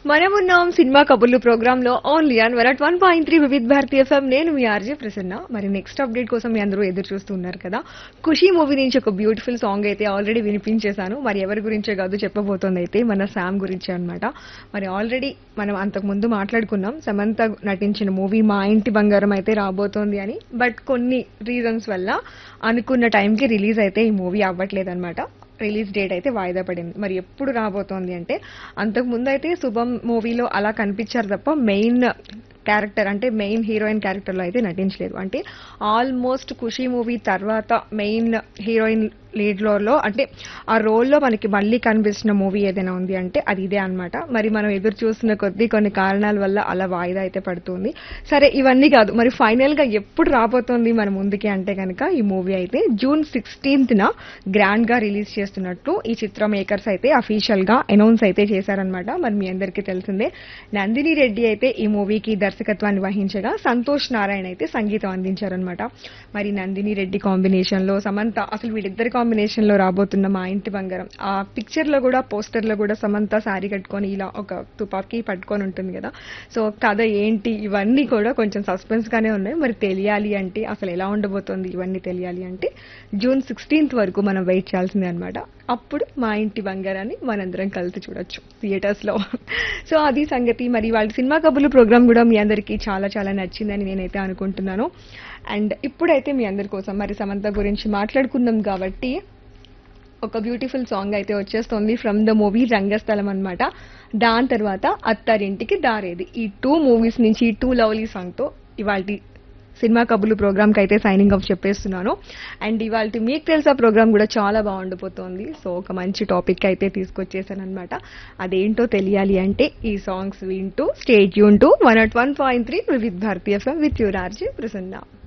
మనమున్నాం సినిమా కబుర్లు ప్రోగ్రామ్ లో only on one one point three Vividh Bharati FM నేను మీ ఆర్జే ప్రసన్న మరి నెక్స్ట్ అప్డేట్ కోసం మీ అందరూ ఎదురు చూస్తున్నారు కదా ఖుషి మూవీ నుంచి ఒక బ్యూటిఫుల్ సాంగ్ అయితే ఆల్రెడీ వినిపించేశాను మరి ఎవరి గురించే కాదు చెప్పబోతోంది అయితే మన శామ్ గురించే అన్నమాట మరి ఆల్రెడీ మనం అంతకు ముందు మాట్లాడుకున్నాం సమంత నటించిన మూవీ మా ఇంటి బంగారం అయితే రాబోతోంది అని బట్ కొన్ని రీజన్స్ వల్ల అనుకున్న టైంకి రిలీజ్ అయితే ఈ మూవీ అవ్వట్లేదు అనమాట రిలీజ్ డేట్ అయితే వాయిదా పడింది మరి ఎప్పుడు రాబోతోంది అంటే అంతకు ముందు అయితే శుభం మూవీలో అలా కనిపించారు తప్ప మెయిన్ క్యారెక్టర్ అంటే మెయిన్ హీరోయిన్ క్యారెక్టర్లో అయితే నటించలేదు అంటే ఆల్మోస్ట్ ఖుషి మూవీ తర్వాత మెయిన్ హీరోయిన్ లీడ్ లో అంటే ఆ రోల్లో మనకి మళ్ళీ కనిపిస్తున్న మూవీ ఏదైనా ఉంది అంటే అది ఇదే అన్నమాట మరి మనం ఎదురు చూస్తున్న కొద్దీ కొన్ని కారణాల వల్ల అలా వాయిదా అయితే పడుతుంది సరే ఇవన్నీ కాదు మరి ఫైనల్ గా ఎప్పుడు రాబోతోంది మన ముందుకి అంటే కనుక ఈ మూవీ అయితే జూన్ సిక్స్టీన్త్ న గ్రాండ్ గా రిలీజ్ చేస్తున్నట్టు ఈ చిత్ర మేకర్స్ అయితే అఫీషియల్ గా అనౌన్స్ అయితే చేశారనమాట మరి మీ అందరికీ తెలిసిందే నందిని రెడ్డి అయితే ఈ మూవీకి దర్శకత్వాన్ని వహించగా సంతోష్ నారాయణ అయితే సంగీతం అందించారనమాట మరి నందిని రెడ్డి కాంబినేషన్ లో సమంత అసలు వీళ్ళిద్దరి కాంబినేషన్ లో రాబోతున్న మా ఇంటి బంగారం ఆ పిక్చర్ లో కూడా పోస్టర్ లో కూడా సమంత శారీ కట్టుకొని ఇలా ఒక తుపాకీ పట్టుకొని ఉంటుంది కదా సో కథ ఏంటి ఇవన్నీ కూడా కొంచెం సస్పెన్స్ గానే ఉన్నాయి మరి తెలియాలి అంటే అసలు ఎలా ఉండబోతోంది ఇవన్నీ తెలియాలి అంటే జూన్ సిక్స్టీన్త్ వరకు మనం వెయిట్ చేయాల్సిందే అనమాట అప్పుడు మా ఇంటి బంగారాన్ని మనందరం కలిసి చూడొచ్చు థియేటర్స్ లో సో అది సంగతి మరి వాళ్ళ సినిమా కబుర్లు ప్రోగ్రామ్ కూడా మీ అందరికీ చాలా చాలా నచ్చిందని నేనైతే అనుకుంటున్నాను అండ్ ఇప్పుడైతే మీ అందరి కోసం మరి సమంత గురించి మాట్లాడుకుందాం కాబట్టి ఒక బ్యూటిఫుల్ సాంగ్ అయితే వచ్చేస్తుంది ఫ్రమ్ ద మూవీ రంగస్థలం అన్నమాట దాని తర్వాత అత్తారింటికి దారేది ఈ టూ మూవీస్ నుంచి ఈ టూ లవ్లీ సాంగ్ తో ఇవాళ సినిమా కబుర్లు ప్రోగ్రామ్ కి అయితే సైనింగ్ ఆఫ్ చెప్పేస్తున్నాను అండ్ ఇవాళ మీకు తెలుసా ప్రోగ్రామ్ కూడా చాలా బాగుండిపోతుంది సో ఒక మంచి టాపిక్ అయితే తీసుకొచ్చేసాను అనమాట అదేంటో తెలియాలి అంటే ఈ సాంగ్స్ వింటూ స్టేట్ యూన్ to one at one point three with Bharati with your RJ Prasanna